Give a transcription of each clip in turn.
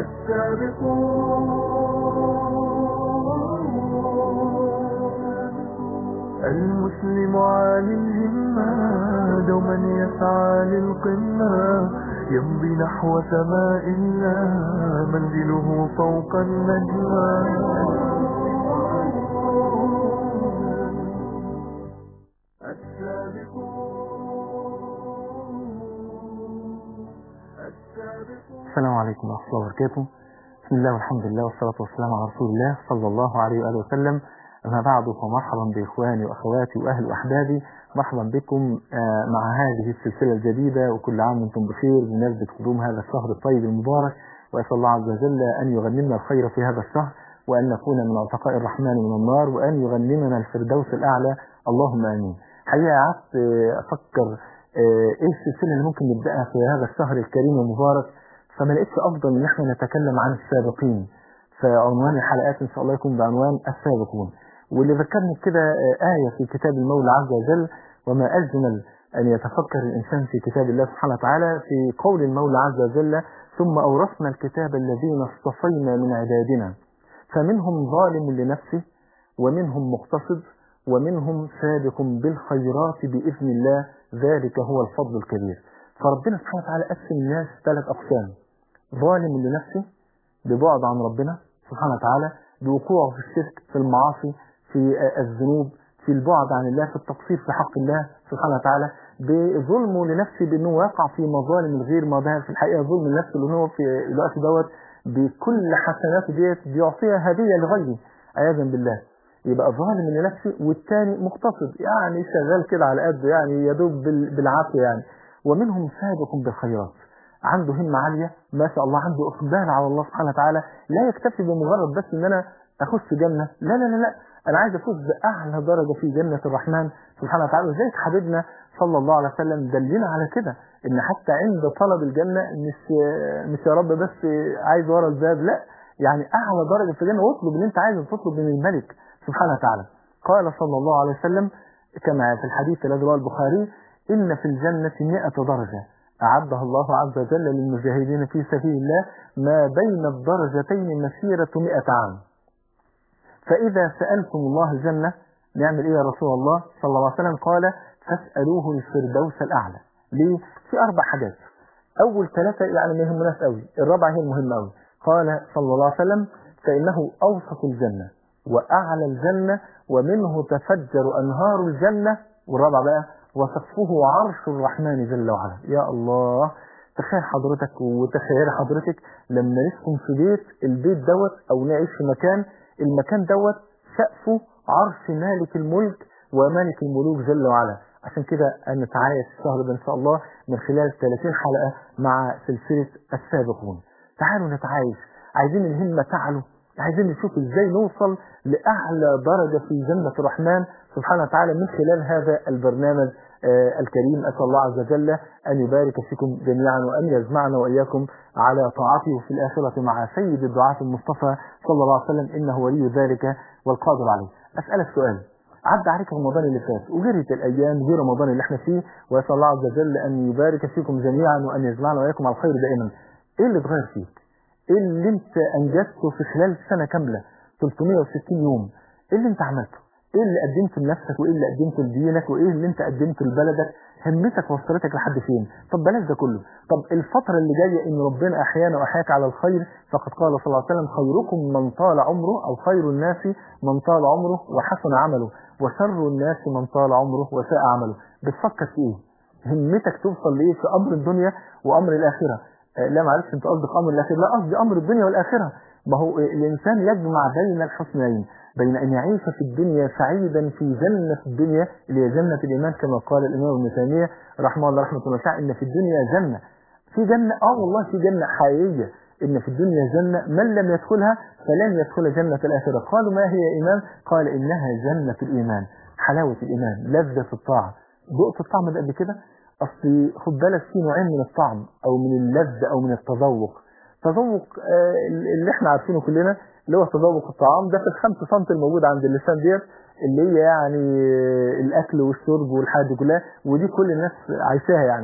المسلم عالي الهمة دوما يسعى للقمة يمضي نحو سماء الله منزله فوق النجمة السلام عليكم ورحمة الله وبركاته بسم الله والحمد لله والصلاة والسلام على رسول الله صلى الله عليه وآله وسلم أما بعد فمرحبا بإخواني وأخواتي وأهل وأحبابي مرحبا بكم آه، مع هذه السلسلة الجديدة وكل عام وأنتم بخير بمناسبة قدوم هذا الشهر الطيب المبارك وأسأل الله عز وجل أن يغنمنا الخير في هذا الشهر وأن نكون من عتقاء الرحمن من النار وأن يغنمنا الفردوس الأعلى اللهم آمين حقيقة قعدت آه، أفكر آه، إيه السلسلة اللي ممكن نبدأها في هذا الشهر الكريم المبارك فما لقيتش افضل ان احنا نتكلم عن السابقين فعنوان الحلقات ان شاء الله يكون بعنوان السابقون واللي ذكرني كده آية في كتاب المولى عز وجل وما أجمل أن يتفكر الإنسان في كتاب الله سبحانه وتعالى في قول المولى عز وجل ثم أورثنا الكتاب الذين اصطفينا من عبادنا فمنهم ظالم لنفسه ومنهم مقتصد ومنهم سابق بالخيرات بإذن الله ذلك هو الفضل الكبير فربنا سبحانه وتعالى قسم الناس ثلاث أقسام ظالم لنفسه ببعد عن ربنا سبحانه وتعالى بوقوعه في الشرك في المعاصي في آه، الذنوب في البعد عن الله في التقصير في حق الله سبحانه وتعالى بظلمه لنفسه بأنه يقع في مظالم الغير ما ده في الحقيقة ظلم لنفسه لأنه في الوقت دوت بكل حسناته ديت بيعطيها هدية لغيره عياذا بالله يبقى ظالم لنفسه والتاني مقتصد يعني شغال كده على قده يعني يدوب بال- بالعافية يعني ومنهم سابق بالخيرات عنده همة عالية ما شاء الله عنده إقبال على الله سبحانه وتعالى لا يكتفي بمجرد بس إن أنا أخش جنة لا لا لا لا أنا عايز أفوز بأعلى درجة في جنة الرحمن سبحانه وتعالى وذلك حبيبنا صلى الله عليه وسلم دلنا على كده إن حتى عند طلب الجنة مش مش يا رب بس عايز ورا الباب لا يعني أعلى درجة في الجنة واطلب اللي أنت عايزه تطلب من الملك سبحانه وتعالى قال صلى الله عليه وسلم كما في الحديث الذي رواه البخاري إن في الجنة مئة درجة أعدها الله عز وجل للمجاهدين في سبيل الله ما بين الدرجتين مسيرة مئة عام فإذا سألتم الله الجنة نعمل إيه يا رسول الله صلى الله عليه وسلم قال فاسألوه الفردوس الأعلى ليه؟ في أربع حاجات أول ثلاثة يعني ما يهمناش قوي الرابعة هي المهمة قوي قال صلى الله عليه وسلم فإنه أوسط الجنة وأعلى الجنة ومنه تفجر أنهار الجنة والرابع بقى وسقفه عرش الرحمن جل وعلا يا الله تخيل حضرتك وتخيل حضرتك لما نسكن في بيت البيت دوت او نعيش في مكان المكان دوت سقفه عرش مالك الملك ومالك الملوك جل وعلا عشان كده نتعايش الشهر ده ان شاء الله من خلال 30 حلقة مع سلسلة السابقون تعالوا نتعايش عايزين الهمة تعلو عايزين نشوف ازاي نوصل لأعلى درجة في جنة الرحمن سبحانه وتعالى من خلال هذا البرنامج آه، الكريم أسأل الله عز وجل أن يبارك فيكم جميعا وأن يجمعنا وإياكم على طاعته في الآخرة مع سيد الدعاة المصطفى صلى الله عليه وسلم إنه ولي ذلك والقادر عليه أسألك سؤال عدى عليك رمضان اللي فات وجريت الأيام دي رمضان اللي احنا فيه وأسأل الله عز وجل أن يبارك فيكم جميعا وأن يجمعنا وإياكم على الخير دائما إيه اللي اتغير فيك؟ ايه اللي انت انجزته في خلال سنة كاملة 360 يوم ايه اللي انت عملته ايه اللي قدمته لنفسك وايه اللي قدمته لدينك وايه اللي انت قدمته لبلدك همتك وصلتك لحد فين طب بلاش ده كله طب الفترة اللي جاية ان ربنا احيانا واحياك على الخير فقد قال صلى الله عليه وسلم خيركم من طال عمره او خير الناس من طال عمره وحسن عمله وشر الناس من طال عمره وساء عمله بتفكر في ايه همتك توصل لايه في امر الدنيا وامر الاخره آه، لا معلش انت قصدك امر الاخره لا قصدي امر الدنيا والاخره ما هو الانسان يجمع بين الحسنين بين ان يعيش في الدنيا سعيدا في جنه الدنيا اللي هي جنه الايمان كما قال الامام ابن تيميه رحمه الله رحمه الله تعالى ان في الدنيا جنه في جنه اه والله في جنه حقيقيه ان في الدنيا جنه من لم يدخلها فلن يدخل جنه الاخره قالوا ما هي يا ايمان قال انها جنه الايمان حلاوه الايمان لذه الطاعه ذقت الطعم ده قبل كده اصل خد بالك في نوعين من الطعم او من اللذة او من التذوق تذوق آه، اللي احنا عارفينه كلنا اللي هو تذوق الطعام ده في الخمس سم الموجود عند اللسان ديت اللي هي يعني آه، الاكل والشرب والحاجات دي كلها ودي كل الناس عايشاها يعني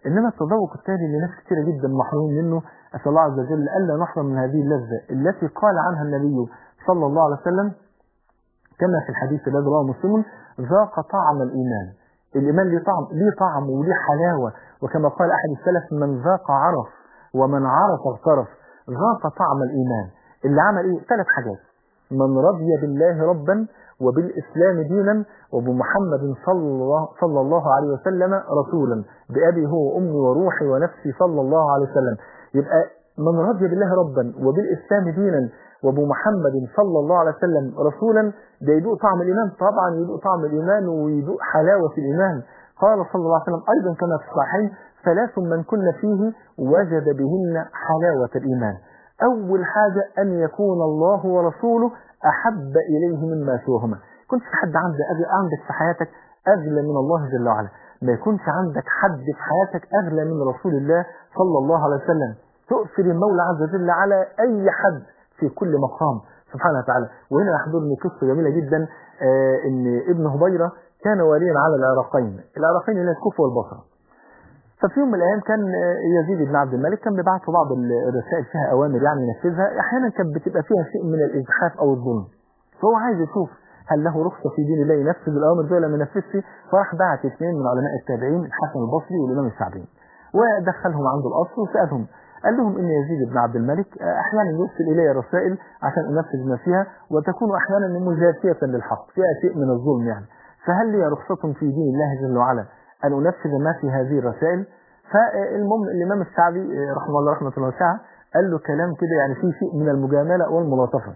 إنما التذوق الثاني اللي ناس كثيرة جدا محرومين منه أسأل الله عز وجل ألا نحرم من هذه اللذة التي قال عنها النبي صلى الله عليه وسلم كما في الحديث الذي رواه مسلم ذاق طعم الإيمان الإيمان ليه طعم ليه طعم وليه حلاوة وكما قال أحد السلف من ذاق عرف ومن عرف اغترف ذاق طعم الإيمان اللي عمل إيه ثلاث حاجات من رضي بالله ربا وبالإسلام دينا وبمحمد صلى الله, صلى الله عليه وسلم رسولا بأبي هو وأمي وروحي ونفسي صلى الله عليه وسلم يبقى من رضي بالله ربا وبالإسلام دينا وبمحمد صلى الله عليه وسلم رسولا ده يدوق طعم الإيمان طبعا يدوق طعم الإيمان ويدوق حلاوة الإيمان قال صلى الله عليه وسلم أيضا كما في الصحيحين ثلاث من كن فيه وجد بهن حلاوة الإيمان أول حاجة أن يكون الله ورسوله أحب إليه مما سواهما كنت في حد عندك عندك في حياتك أغلى من الله جل وعلا ما يكونش عندك حد في حياتك أغلى من رسول الله صلى الله عليه وسلم تؤثر المولى عز وجل على أي حد في كل مقام سبحانه وتعالى وهنا يحضرني قصة جميلة جدا آه إن ابن هبيرة كان واليا على العراقين العراقين اللي الكوفة والبصرة ففي يوم من الايام كان يزيد بن عبد الملك كان بيبعت بعض الرسائل فيها اوامر يعني ينفذها احيانا كانت بتبقى فيها شيء من الازحاف او الظلم فهو عايز يشوف هل له رخصه في دين الله ينفذ الاوامر دي ولا ما ينفذش فراح بعت اثنين من علماء التابعين الحسن البصري والامام الشعبي ودخلهم عنده القصر وسالهم قال لهم ان يزيد بن عبد الملك احيانا يرسل الي رسائل عشان انفذ ما فيها وتكون احيانا مجافيه للحق فيها شيء من الظلم يعني فهل لي رخصه في دين الله جل وعلا أن أنفذ ما في هذه الرسائل فالمهم الإمام الشعبي رحمه الله رحمة الله واسعة قال له كلام كده يعني فيه شيء من المجاملة والملاطفة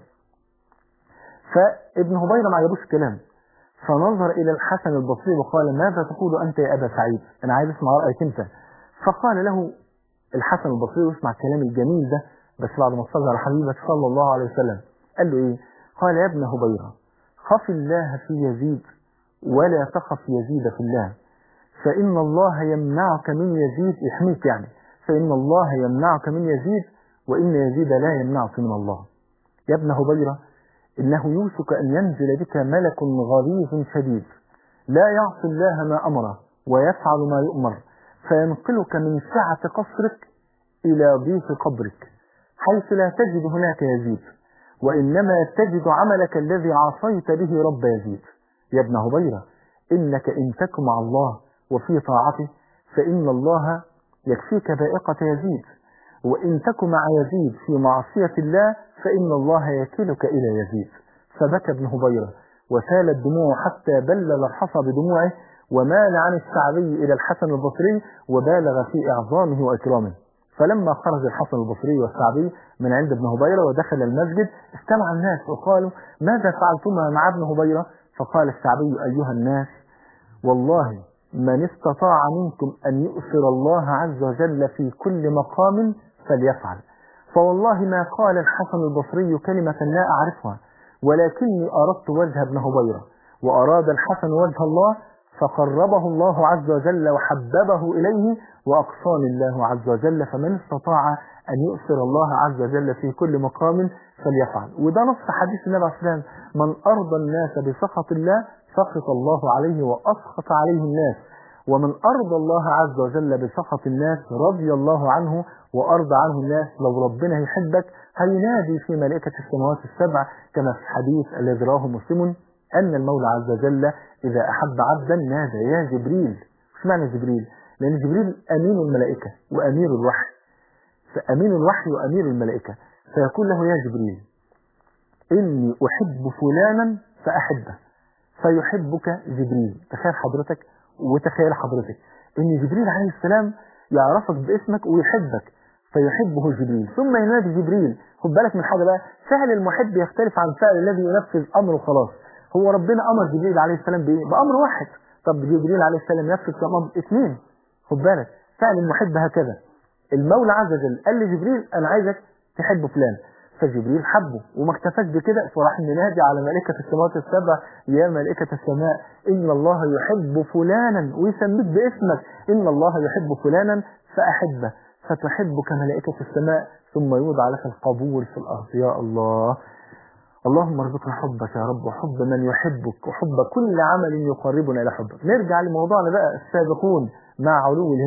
فابن هبيرة ما عجبوش الكلام فنظر إلى الحسن البصري وقال ماذا تقول أنت يا أبا سعيد أنا عايز أسمع رأيك أنت فقال له الحسن البصري واسمع الكلام الجميل ده بس بعد ما صلى على حبيبك صلى الله عليه وسلم قال له إيه قال يا ابن هبيرة خف الله في يزيد ولا تخف يزيد في الله فإن الله يمنعك من يزيد يحميك يعني فإن الله يمنعك من يزيد وإن يزيد لا يمنعك من الله يا ابن هبيرة إنه يوشك أن ينزل بك ملك غليظ شديد لا يعصي الله ما أمره ويفعل ما يؤمر فينقلك من سعة قصرك إلى ضيق قبرك حيث لا تجد هناك يزيد وإنما تجد عملك الذي عصيت به رب يزيد يا ابن هبيرة إنك إن تك مع الله وفي طاعته فإن الله يكفيك بائقة يزيد وإن تك مع يزيد في معصية الله فإن الله يكلك إلى يزيد فبكى ابن هبيرة وسالت دموعه حتى بلل الحصى بدموعه ومال عن الشعبي إلى الحسن البصري وبالغ في إعظامه وإكرامه فلما خرج الحسن البصري والشعبي من عند ابن هبيرة ودخل المسجد استمع الناس وقالوا ماذا فعلتما مع ابن هبيرة فقال الشعبي أيها الناس والله من استطاع منكم أن يؤثر الله عز وجل في كل مقام فليفعل فوالله ما قال الحسن البصري كلمة لا أعرفها ولكني أردت وجه ابن هبيرة وأراد الحسن وجه الله فقربه الله عز وجل وحببه إليه وأقصاني الله عز وجل فمن استطاع أن يؤثر الله عز وجل في كل مقام فليفعل وده نص حديث النبي عليه الصلاة والسلام من أرضى الناس بسخط الله سخط الله عليه وأسخط عليه الناس ومن أرضى الله عز وجل بسخط الناس رضي الله عنه وأرضى عنه الناس لو ربنا يحبك هينادي في ملائكة السماوات السبع كما في الحديث الذي رواه مسلم أن المولى عز وجل إذا أحب عبدا نادى يا جبريل مش معنى جبريل لأن جبريل أمين الملائكة وأمير الوحي فأمين الوحي وأمير الملائكة فيقول له يا جبريل إني أحب فلانا فأحبه فيحبك جبريل تخيل حضرتك وتخيل حضرتك ان جبريل عليه السلام يعرفك باسمك ويحبك فيحبه جبريل ثم ينادي جبريل خد بالك من حاجه بقى فعل المحب يختلف عن فعل الذي ينفذ امره خلاص هو ربنا امر جبريل عليه السلام بايه بامر واحد طب جبريل عليه السلام ينفذ كم امر اثنين خد بالك فعل المحب هكذا المولى عز وجل قال لجبريل انا عايزك تحب فلان فجبريل حبه وما اكتفاش بكده فراح منادي على ملائكة السماوات السبع يا ملائكة السماء إن الله يحب فلانا ويسميك باسمك إن الله يحب فلانا فأحبه فتحبك ملائكة السماء ثم يوضع لك القبول في الأرض يا الله اللهم ارزقنا حبك يا رب وحب من يحبك وحب كل عمل يقربنا إلى حبك نرجع لموضوعنا بقى السابقون مع علو الهمة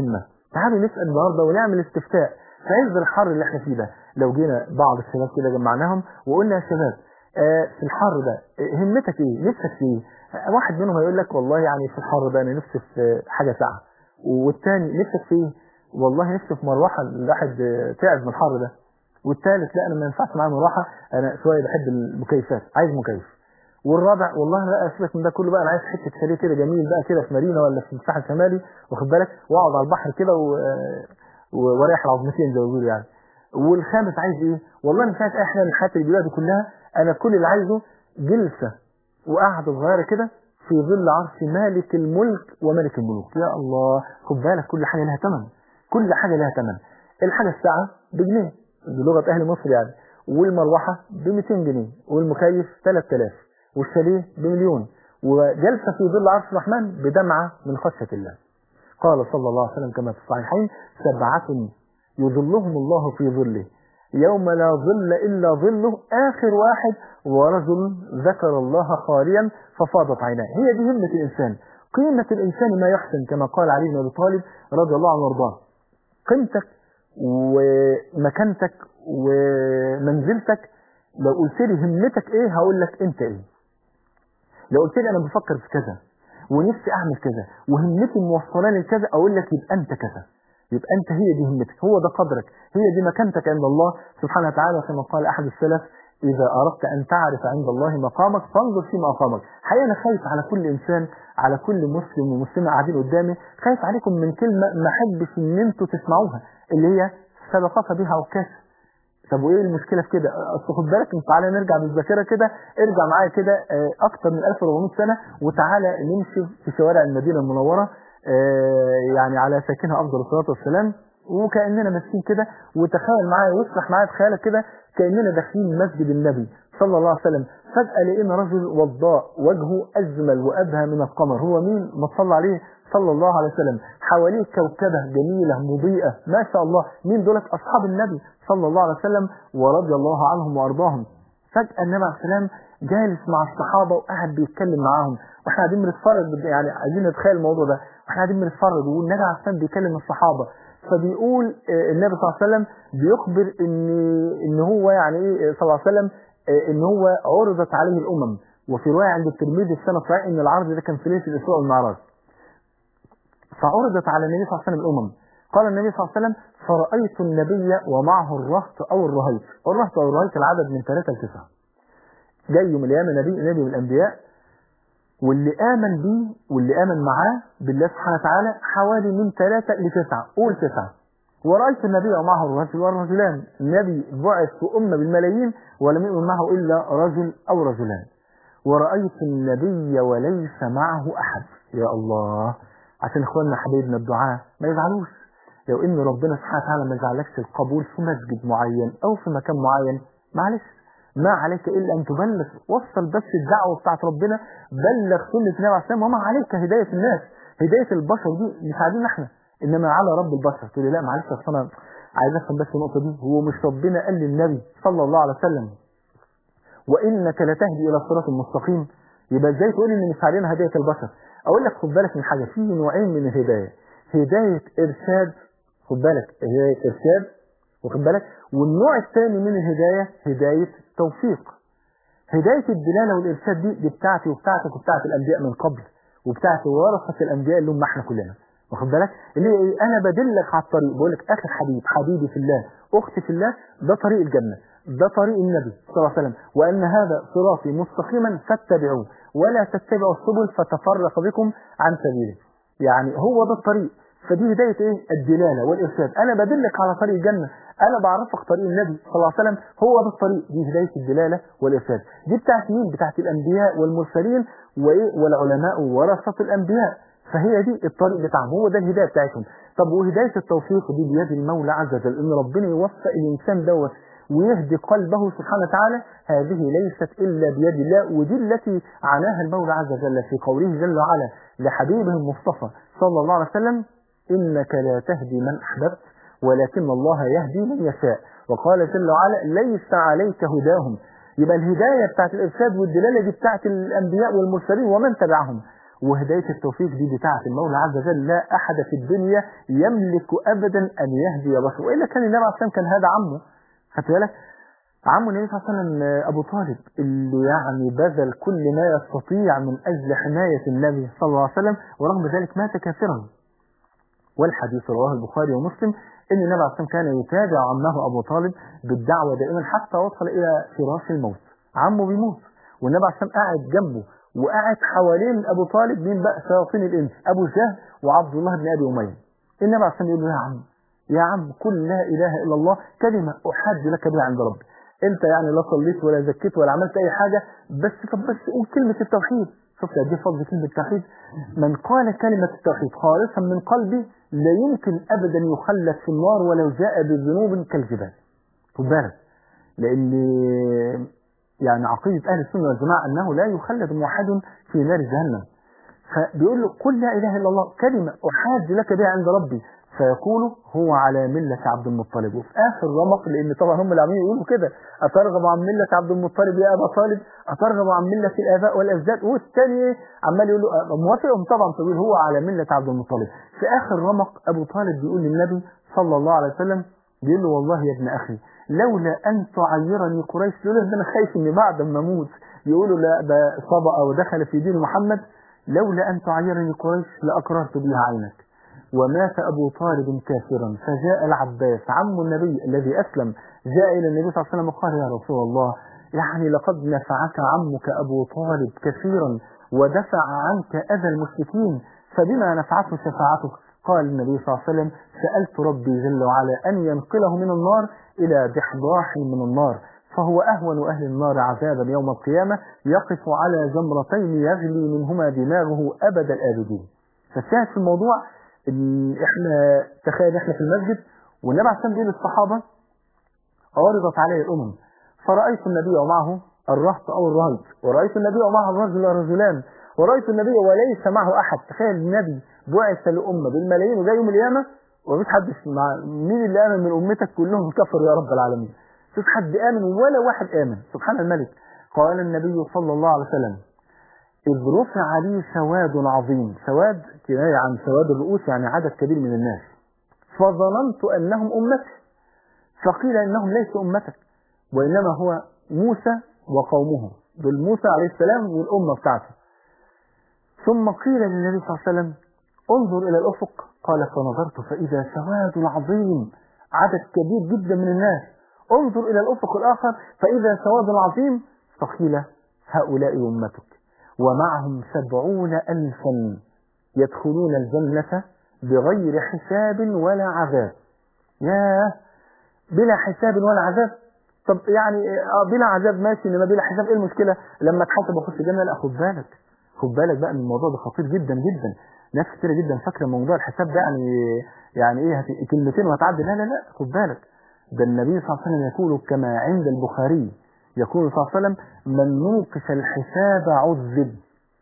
تعالوا نسال النهارده ونعمل استفتاء في عز الحر اللي احنا فيه ده لو جينا بعض الشباب كده جمعناهم وقلنا يا شباب آه في الحر ده آه، همتك ايه نفسك في ايه آه، واحد منهم هيقول لك والله يعني في الحر ده انا نفسي في حاجه ساعه والتاني نفسك في ايه والله نفسي في مروحه الواحد آه، تعب من الحر ده والثالث لا انا ما ينفعش معايا مروحه انا شويه بحب المكيفات عايز مكيف والرابع والله لا سيبك من ده كله بقى انا عايز حته شاليه كده جميل بقى كده في مارينا ولا في الساحل الشمالي واخد بالك واقعد على البحر كده و... و- واريح العظمتين زي ما بيقولوا يعني والخامس عايز ايه والله مش عايز اي حاجه من الحاجات اللي بيقولها دي كلها انا كل اللي عايزه جلسه وقعده صغيره كده في ظل عرش مالك الملك وملك الملوك يا الله خد بالك كل حاجه لها ثمن كل حاجه لها ثمن الحاجه الساعه بجنيه بلغه اهل مصر يعني والمروحه ب 200 جنيه والمكيف 3000 والشاليه بمليون وجلسه في ظل عرش الرحمن بدمعه من خشيه الله قال صلى الله عليه وسلم كما في الصحيحين سبعة يظلهم الله في ظله يوم لا ظل إلا ظله آخر واحد ورجل ذكر الله خاليا ففاضت عيناه هي دي همة الإنسان قيمة الإنسان ما يحسن كما قال علي بن أبي طالب رضي الله عنه وارضاه قيمتك ومكانتك ومنزلتك لو قلت لي همتك ايه هقول لك انت ايه لو قلت لي انا بفكر في كذا ونفسي اعمل كذا وهمتي موصلاني لكذا اقول لك يبقى انت كذا يبقى انت هي دي همتك هو ده قدرك هي دي مكانتك عند الله سبحانه وتعالى كما قال احد السلف اذا اردت ان تعرف عند الله مقامك فانظر في مقامك حقيقه انا خايف على كل انسان على كل مسلم ومسلمه قاعدين قدامي خايف عليكم من كلمه ما احبش ان انتوا تسمعوها اللي هي سبقك بها عكاش طب وايه المشكله في كده اصل خد بالك انت تعالى نرجع بالذاكره كده ارجع معايا كده آه، اكتر من 1400 سنه وتعالى نمشي في شوارع المدينه المنوره آه، يعني على ساكنها افضل الصلاه والسلام وكاننا ماشيين كده وتخيل معايا واسرح معايا بخيالك كده كاننا داخلين مسجد النبي صلى الله عليه وسلم فجاه لقينا رجل وضاء وجهه اجمل وابهى من القمر هو مين ما صلى عليه صلى الله عليه وسلم حواليه كوكبة جميلة مضيئة ما شاء الله مين دولت أصحاب النبي صلى الله عليه وسلم ورضي الله عنهم وأرضاهم فجأة النبي عليه السلام جالس مع الصحابة وقاعد بيتكلم معاهم واحنا قاعدين بنتفرج يعني عايزين نتخيل الموضوع ده واحنا قاعدين بنتفرج والنبي عليه السلام بيكلم الصحابة فبيقول آه، النبي صلى الله عليه وسلم بيخبر ان ان هو يعني ايه صلى الله عليه وسلم آه، ان هو عرضت عليه الامم وفي روايه عند الترمذي في سنه صحيح ان العرض ده كان في ليله الاسراء والمعراج فعرضت على النبي صلى الله عليه وسلم الأمم قال النبي صلى الله عليه وسلم فرأيت النبي ومعه الرهط أو الرهيط الرهط أو الرهيط العدد من ثلاثة لتسعة جاي من الأيام نبي نبي من الأنبياء واللي آمن بيه واللي آمن معاه بالله سبحانه وتعالى حوالي من ثلاثة لتسعة قول تسعة ورأيت النبي ومعه الرجل والرجلان النبي بعث في أمة بالملايين ولم يؤمن معه إلا رجل أو رجلان ورأيت النبي وليس معه أحد يا الله عشان اخواننا حبايبنا الدعاء ما يزعلوش لو ان ربنا سبحانه وتعالى ما جعلكش القبول في مسجد معين او في مكان معين معلش ما عليك الا ان تبلغ وصل بس الدعوه بتاعت ربنا بلغ سنه النبي عليه السلام وما عليك هدايه الناس هدايه البشر دي مش عايزين احنا انما على رب البشر تقول لي لا معلش اصل انا عايز افهم بس النقطه دي هو مش ربنا قال للنبي صلى الله عليه وسلم وانك لتهدي الى الصراط المستقيم يبقى ازاي تقول ان مش علينا هدايه البشر اقول لك خد بالك من حاجه في نوعين من الهدايه هدايه ارشاد خد بالك هدايه ارشاد واخد بالك والنوع الثاني من الهدايه هدايه توفيق هدايه الدلاله والارشاد دي دي بتاعتي وبتاعتك وبتاعت الانبياء من قبل وبتاعت ورثه الانبياء اللي هم احنا كلنا واخد بالك اللي هي ايه انا بدلك على الطريق بقول لك اخي حبيب حبيبي في الله اختي في الله ده طريق الجنه ده طريق النبي صلى الله عليه وسلم وان هذا صراطي مستقيما فاتبعوه ولا تتبعوا السبل فتفرق بكم عن سبيله يعني هو ده الطريق فدي هدايه ايه الدلاله والارشاد انا بدلك على طريق الجنه انا بعرفك طريق النبي صلى الله عليه وسلم هو ده الطريق دي هدايه الدلاله والارشاد دي بتاعت مين بتاعت الانبياء والمرسلين وايه والعلماء ورثه الانبياء فهي دي الطريق بتاعهم هو ده الهدايه بتاعتهم طب وهدايه التوفيق دي بيد المولى عز وجل ان ربنا يوفق الانسان دوت ويهدي قلبه سبحانه وتعالى هذه ليست الا بيد الله ودي التي عناها المولى عز وجل في قوله جل وعلا لحبيبه المصطفى صلى الله عليه وسلم انك لا تهدي من احببت ولكن الله يهدي من يشاء وقال جل وعلا ليس عليك هداهم يبقى الهدايه بتاعت الارشاد والدلاله دي بتاعت الانبياء والمرسلين ومن تبعهم وهداية التوفيق دي بتاعة المولى عز وجل لا أحد في الدنيا يملك أبدا أن يهدي بشر وإلا كان النبي عليه الصلاة كان هذا عمه خدت بالك عمه النبي صلى الله عليه وسلم أبو طالب اللي يعني بذل كل ما يستطيع من أجل حماية النبي صلى الله عليه وسلم ورغم ذلك مات كافرا والحديث رواه البخاري ومسلم ان النبي عليه الصلاه كان يتابع عمه ابو طالب بالدعوه دائما حتى وصل الى فراش الموت عمه بيموت والنبي عليه الصلاه قاعد جنبه وقاعد حوالين ابو طالب مين بقى شياطين الانس ابو جهل وعبد الله بن ابي اميه النبي عليه الصلاه يقول له يا عم يا عم قل لا اله الا الله كلمه احاج لك بها عند ربي انت يعني لا صليت ولا زكيت ولا عملت اي حاجه بس طب بس قول كلمه التوحيد شفت قد ايه فضل كلمه التوحيد من قال كلمه التوحيد خالصا من قلبي لا يمكن ابدا يخلد في النار ولو جاء بذنوب كالجبال خد بالك لان يعني عقيده اهل السنه والجماعه انه لا يخلد موحد في نار جهنم فبيقول له قل لا اله الا الله كلمه احاج لك بها عند ربي فيقول هو على ملة عبد المطلب وفي آخر رمق لأن طبعا هم اللي عاملين يقولوا كده أترغب عن ملة عبد المطلب يا أبا طالب أترغب عن ملة الآباء والأجداد والثاني عمال يقول له موافقهم طبعا فبيقول هو على ملة عبد المطلب في آخر رمق أبو طالب بيقول للنبي صلى الله عليه وسلم بيقول له والله يا ابن أخي لولا أن تعيرني قريش يقول له ده أنا خايف إن بعد ما أموت يقولوا لا ده صبأ ودخل في دين محمد لولا أن تعيرني قريش لأقررت بها عينك ومات أبو طالب كافرا فجاء العباس عم النبي الذي أسلم جاء إلى النبي صلى الله عليه وسلم وقال يا رسول الله يعني لقد نفعك عمك أبو طالب كثيرا ودفع عنك أذى المشركين فبما نفعته شفاعتك قال النبي صلى الله عليه وسلم سألت ربي جل وعلا أن ينقله من النار إلى ضحضاح من النار فهو أهون أهل النار عذابا يوم القيامة يقف على جمرتين يغلي منهما دماغه أبد الآبدين فالشاهد في الموضوع ان احنا تخيل احنا في المسجد والنبي عليه الصلاه والسلام للصحابه عرضت عليه الامم فرأيت النبي ومعه الرهط او الرهط ورأيت النبي ومعه الرجل والرجلان ورأيت النبي وليس معه احد تخيل النبي بعث لأمة بالملايين وجاي يوم القيامة ومفيش حد مع مين اللي آمن من أمتك كلهم كفروا يا رب العالمين مفيش حد آمن ولا واحد آمن سبحان الملك قال النبي صلى الله عليه وسلم إذ رفع لي سواد عظيم سواد كناية عن سواد الرؤوس يعني عدد كبير من الناس فظننت أنهم أمتي فقيل إنهم ليسوا أمتك وإنما هو موسى وقومه دول موسى عليه السلام والأمة بتاعته ثم قيل للنبي صلى الله عليه وسلم انظر إلى الأفق قال فنظرت فإذا سواد عظيم عدد كبير جدا من الناس انظر إلى الأفق الآخر فإذا سواد عظيم فقيل هؤلاء أمتك ومعهم سبعون ألفا يدخلون الجنة بغير حساب ولا عذاب ياه بلا حساب ولا عذاب طب يعني آه بلا عذاب ماشي انما بلا حساب ايه المشكله لما اتحاسب واخش الجنه لا خد بالك خد بالك بقى ان الموضوع ده خطير جدا جدا ناس كتير جدا فاكره موضوع الحساب ده يعني يعني ايه هت- كلمتين وهتعدي لا لا لا خد بالك ده النبي صلى الله عليه وسلم يقول كما عند البخاري يقول صلى الله عليه وسلم من نوقش الحساب عذب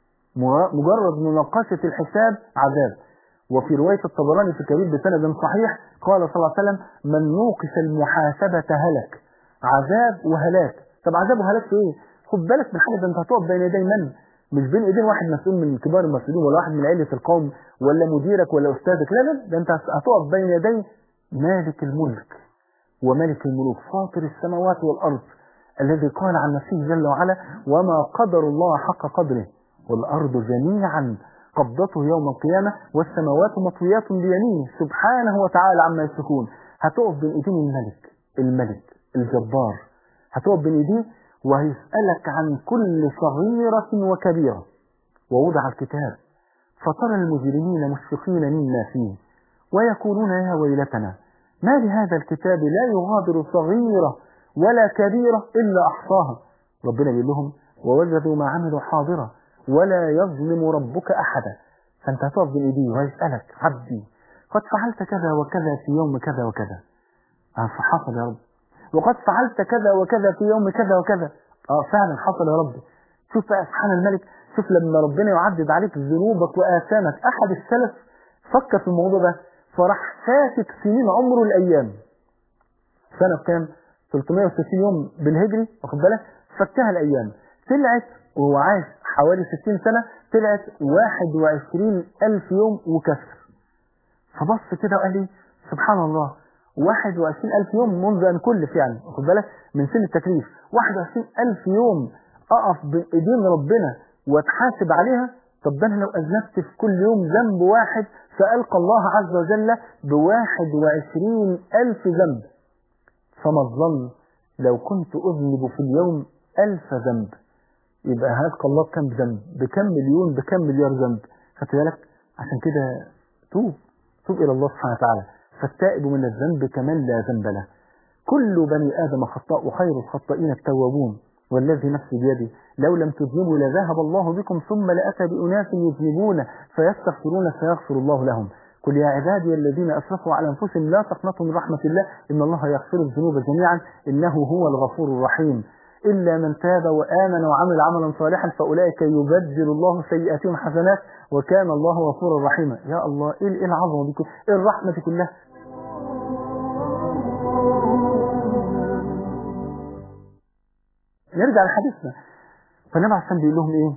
مجرد مناقشة الحساب عذاب وفي رواية الطبراني في الكبير بسند صحيح قال صلى الله عليه وسلم من نوقش المحاسبة هلك عذاب وهلاك طب عذاب وهلاك في ايه خد بالك من حاجة ده انت هتقف بين يدي من مش بين ايدين واحد مسؤول من كبار المسؤولين ولا واحد من عيلة القوم ولا مديرك ولا استاذك لا لا ده انت هتقف بين يدي مالك الملك وملك الملوك فاطر السماوات والأرض الذي قال عن نفسه جل وعلا وما قدر الله حق قدره والأرض جميعا قبضته يوم القيامة والسماوات مطويات بيمينه سبحانه وتعالى عما يشركون هتقف بين ايدين الملك الملك الجبار هتقف بين ايديه وهيسألك عن كل صغيرة وكبيرة ووضع الكتاب فترى المجرمين مشفقين مما فيه ويقولون يا ويلتنا ما لهذا الكتاب لا يغادر صغيرة ولا كبيرة إلا أحصاها ربنا بيقول لهم ووجدوا ما عملوا حاضرة ولا يظلم ربك أحدا فأنت هتقف بين إيديه ويسألك عبدي قد فعلت كذا وكذا في يوم كذا وكذا آه فحصل يا رب وقد فعلت كذا وكذا في يوم كذا وكذا اه فعلا حصل يا رب شوف بقى سبحان الملك شوف لما ربنا يعدد عليك ذنوبك وآثامك أحد السلف فكر في الموضوع ده فراح فاتت سنين عمره الأيام سنة كام 360 يوم بالهجري واخد بالك فكها الأيام طلعت وهو عاش حوالي 60 سنة طلعت 21 ألف يوم وكسر فبص كده وقال لي سبحان الله 21 ألف يوم منذ أن كلف يعني خد بالك من سن التكليف 21 ألف يوم أقف بإيدين ربنا واتحاسب عليها طب ده أنا لو أذنبت في كل يوم ذنب واحد سألقى الله عز وجل بواحد وعشرين ألف ذنب فما الظن لو كنت أذنب في اليوم ألف ذنب يبقى هلقى الله بكم ذنب بكم مليون بكم مليار ذنب خدت بالك عشان كده توب توب إلى الله سبحانه وتعالى فالتائب من الذنب كمن لا ذنب له كل بني آدم خطاء وخير الخطائين التوابون والذي نفسي بيده لو لم تذنبوا لذهب الله بكم ثم لأتى بأناس يذنبون فيستغفرون فيغفر الله لهم قل يا عبادي الذين أسرفوا على أنفسهم لا تقنطوا من رحمة الله إن الله يغفر الذنوب جميعا إنه هو الغفور الرحيم إلا من تاب وآمن وعمل عملا صالحا فأولئك يبدل الله سيئاتهم حسنات وكان الله غفورا رحيما يا الله إيه العظمة دي إيه الرحمة دي كلها نرجع لحديثنا فالنبي عليه الصلاة بيقول لهم إيه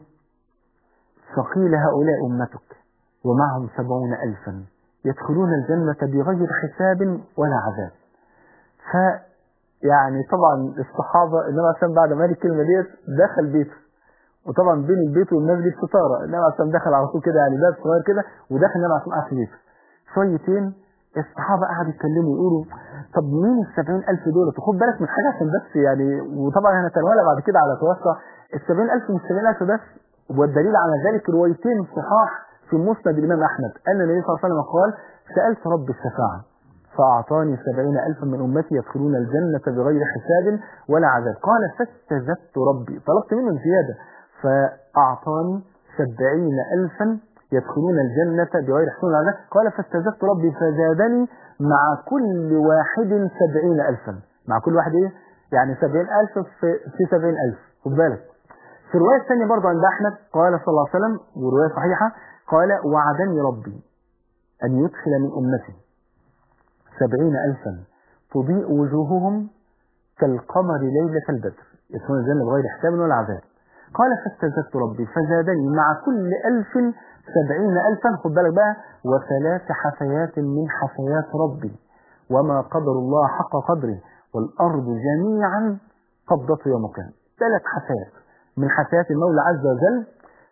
فقيل هؤلاء أمتك ومعهم سبعون ألفا يدخلون الجنة بغير حساب ولا عذاب ف يعني طبعا الصحابة النبي عليه الصلاة بعد ما قال الكلمة ديت دخل بيته وطبعا بين البيت والناس دي ستارة النبي عليه الصلاة دخل على طول كده يعني باب صغير كده ودخل النبي عليه الصلاة في بيته شويتين الصحابة قعدوا يتكلموا يقولوا طب مين السبعين ألف دول خد بالك من حاجة عشان بس يعني وطبعا هنتناولها بعد كده على توسع السبعين ألف مش السبعين ألف بس والدليل على ذلك روايتين صحاح في مسند الإمام أحمد أن النبي صلى الله عليه وسلم قال سألت رب الشفاعة فأعطاني سبعين ألفا من أمتي يدخلون الجنة بغير حساب ولا عذاب قال فاستزدت ربي طلبت منه زيادة فأعطاني سبعين ألفا يدخلون الجنة بغير حساب ولا عذاب قال فاستزدت ربي فزادني مع كل واحد سبعين ألفا مع كل واحد إيه؟ يعني سبعين ألف في, في سبعين ألف خد بالك في الرواية الثانية برضه عند أحمد قال صلى الله عليه وسلم ورواية صحيحة قال وعدني ربي أن يدخل من أمتي سبعين ألفا تضيء وجوههم كالقمر ليلة البدر يدخلون الجنة بغير حساب ولا عذاب قال فاستزدت ربي فزادني مع كل ألف سبعين ألفا خد بالك بقى وثلاث حفيات من حفيات ربي وما قدر الله حق قدره والأرض جميعا قبضته يوم القيامة ثلاث حفيات من حفيات المولى عز وجل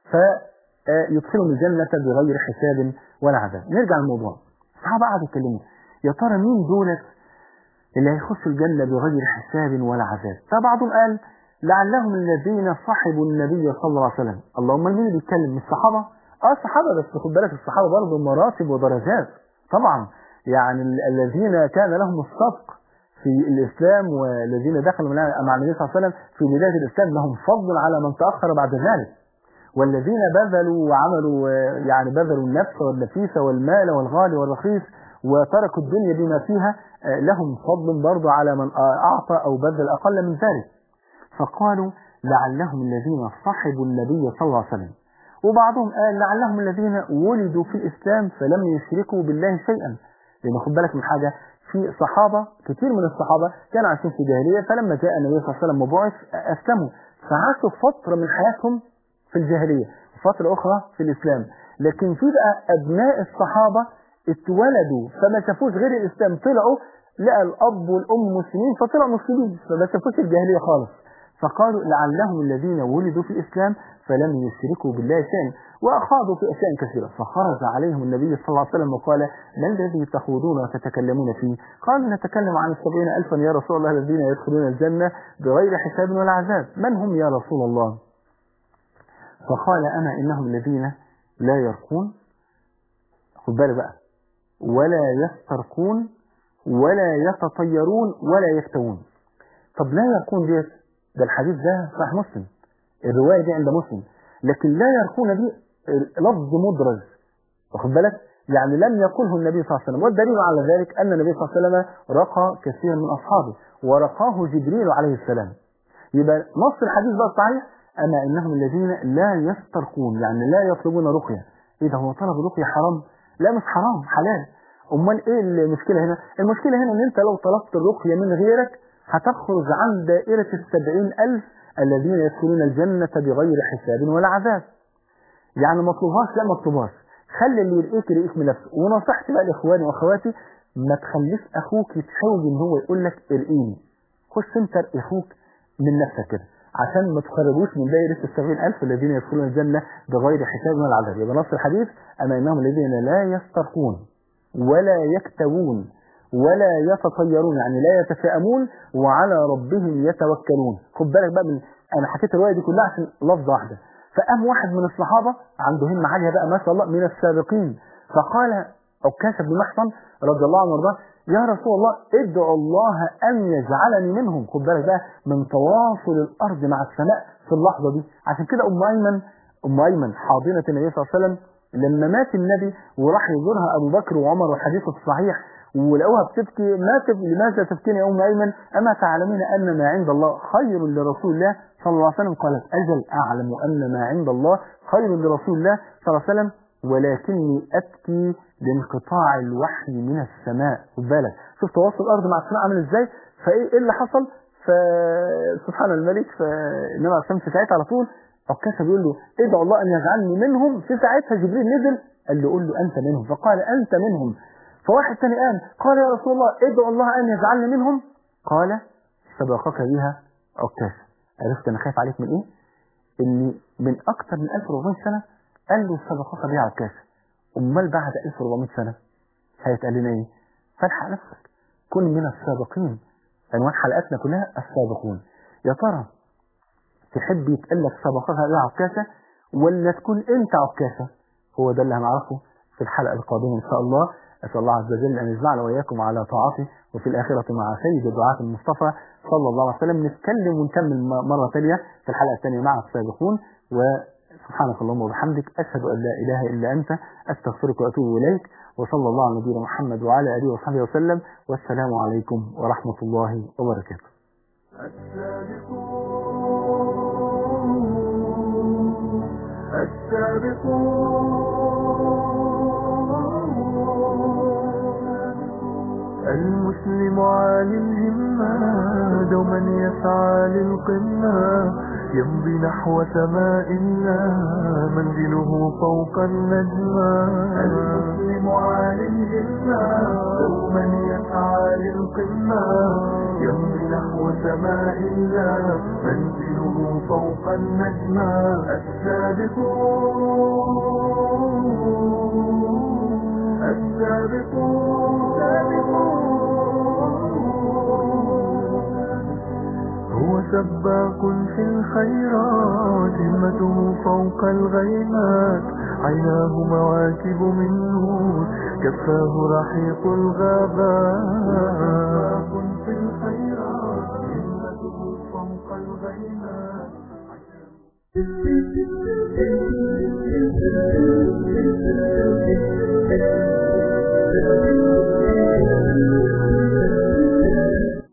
فيدخلهم الجنة بغير حساب ولا عذاب نرجع للموضوع الصحابة قعدوا يتكلموا يا ترى مين دولت اللي هيخشوا الجنة بغير حساب ولا عذاب فبعضهم قال لعلهم الذين صحبوا النبي صلى الله عليه وسلم اللهم مين اللي بيتكلم من الصحابة اه الصحابة بس خد بالك الصحابة برضه مراتب ودرجات طبعا يعني الذين كان لهم السبق في الإسلام والذين دخلوا مع النبي صلى الله عليه وسلم في بداية الإسلام لهم فضل على من تأخر بعد ذلك والذين بذلوا وعملوا يعني بذلوا النفس والنفيسة والمال والغالي والرخيص وتركوا الدنيا بما فيها لهم فضل برضو على من أعطى أو بذل أقل من ذلك فقالوا لعلهم الذين صحبوا النبي صلى الله عليه وسلم وبعضهم قال لعلهم الذين ولدوا في الإسلام فلم يشركوا بالله شيئا لأن خد بالك من حاجة في صحابة كثير من الصحابة كانوا عايشين في جاهلية فلما جاء النبي صلى الله عليه وسلم مبعث أسلموا فعاشوا فترة من حياتهم في الجاهلية وفترة أخرى في الإسلام لكن في بقى أبناء الصحابة اتولدوا فما شافوش غير الإسلام طلعوا لقى الأب والأم مسلمين فطلعوا مسلمين فما شافوش الجاهلية خالص فقالوا لعلهم الذين ولدوا في الإسلام فلم يشركوا بالله شيئا وأخاضوا في أشياء كثيرة فخرج عليهم النبي صلى الله عليه وسلم وقال ما الذي تخوضون وتتكلمون فيه قالوا نتكلم عن السبعين ألفا يا رسول الله الذين يدخلون الجنة بغير حساب ولا عذاب من هم يا رسول الله فقال أنا إنهم الذين لا يرقون خد بالك بقى ولا يسترقون ولا يتطيرون ولا يفتوون طب لا يرقون ديت ده الحديث ده صحيح مسلم الرواية دي عند مسلم لكن لا يرقون دي لفظ مدرج واخد بالك يعني لم يقله النبي صلى الله عليه وسلم والدليل على ذلك أن النبي صلى الله عليه وسلم رقى كثيرا من أصحابه ورقاه جبريل عليه السلام يبقى نص الحديث بقى صحيح أما إنهم الذين لا يسترقون يعني لا يطلبون رقية إذا هو طلب رقية حرام لا مش حرام حلال أمال إيه المشكلة هنا المشكلة هنا أن أنت لو طلبت الرقية من غيرك هتخرج عن دائرة السبعين ألف الذين يدخلون الجنة بغير حساب ولا عذاب يعني ما اطلبهاش لا ما اطلبهاش خلي اللي يرقيك يرقيك من نفسه ونصيحتي بقى لاخواني واخواتي ما تخليش اخوك يتحوج ان هو يقول لك ارقيني خش انت ارقي اخوك من نفسك كده عشان ما تخرجوش من دائرة السبعين ألف الذين يدخلون الجنة بغير حساب ولا عذاب يبقى نص الحديث أما إنهم الذين لا يسترقون ولا يكتوون ولا يتطيرون يعني لا يتشائمون وعلى ربهم يتوكلون خد بالك بقى من أنا حكيت الرواية دي كلها عشان لفظة واحدة فقام واحد من الصحابة عنده همة عالية بقى ما شاء الله من السابقين فقال عكاشة بن محصن رضي الله عنه وارضاه يا رسول الله ادعو الله أن يجعلني منهم خد بالك بقى من تواصل الأرض مع السماء في اللحظة دي عشان كده أم أيمن أم أيمن حاضنة النبي صلى الله عليه وسلم لما مات النبي وراح يزورها أبو بكر وعمر والحديث الصحيح ولقوها بتبكي ما تب... لماذا تبكين يا أم أيمن أما تعلمين أن ما عند الله خير لرسول الله صلى الله عليه وسلم قالت أجل أعلم أن ما عند الله خير لرسول الله صلى الله عليه وسلم ولكني أبكي لانقطاع الوحي من السماء خد بالك شوف تواصل الأرض مع السماء عامل إزاي فإيه إيه اللي حصل فسبحان الملك فإنما عشان في ساعتها على طول عكاشة بيقول له ادعو الله أن يجعلني منهم في ساعتها جبريل نزل قال له قول له أنت منهم فقال أنت منهم فواحد ثاني قال قال يا رسول الله ادعو الله أن يجعلني منهم قال سبقك بها عكاشة عرفت أنا خايف عليك من إيه؟ إن من أكثر من 1400 سنة قال له سبقك بها عكاشة أمال بعد 1400 سنة هيتقال لنا إيه؟ فالحق نفسك كن من السابقين عنوان حلقاتنا كلها السابقون يا ترى تحب يتقال لك سبقك بها عكاشة ولا تكون أنت عكاشة؟ هو ده اللي هنعرفه في الحلقة القادمة إن شاء الله أسأل الله عز وجل أن يجمعنا وإياكم على طاعته وفي الآخرة مع سيد الدعاة المصطفى صلى الله عليه وسلم نتكلم ونكمل مرة ثانية في الحلقة الثانية مع السابقون وسبحانك اللهم وبحمدك أشهد أن لا إله إلا أنت أستغفرك وأتوب إليك وصلى الله على نبينا محمد وعلى آله وصحبه وسلم والسلام عليكم ورحمة الله وبركاته المسلم عالي الهمة دوما يسعى للقمة يمضي نحو سماء الله منزله فوق النجمة المسلم عالي الهمة دوما يسعى للقمة يمضي نحو سماء الله منزله فوق النجمة السابقون هو سباق في الخيرات همته فوق الغيمات عيناه مواكب من نور كفاه رحيق الغابات في الخيرات همته فوق الغيمات